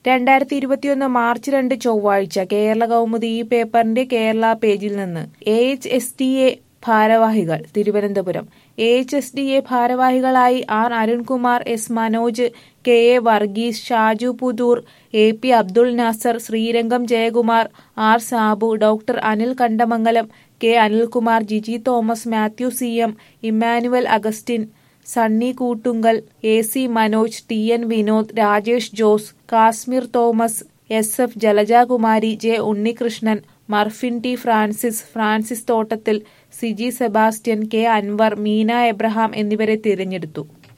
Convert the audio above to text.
രണ്ടായിരത്തി ഇരുപത്തിയൊന്ന് മാർച്ച് രണ്ട് ചൊവ്വാഴ്ച കേരള കൗമുദി ഈ പേപ്പറിന്റെ കേരള പേജിൽ നിന്ന് A H S D A ഭാരവാഹികൾ Thiruvananthapuram A H S D A ഭാരവാഹികളായി R Arunkumar S Manoj K A Varghese Shaju Puthur A P Abdul Nasar Srirangam Jayakumar R Sabu doctor Anil Kandamangalam K Anilkumar Giji Thomas Mathew C M Emmanuel Augustine Sunny Koottunkal A C Manoj T N Vinod Rajesh Jose Kashmir Thomas S F Jalajakumari J Unnikrishnan Marfin T Francis Francis Thottathil Siji Sebastian K Anwar Meena Abraham എന്നിവരെ തിരഞ്ഞെടുത്തു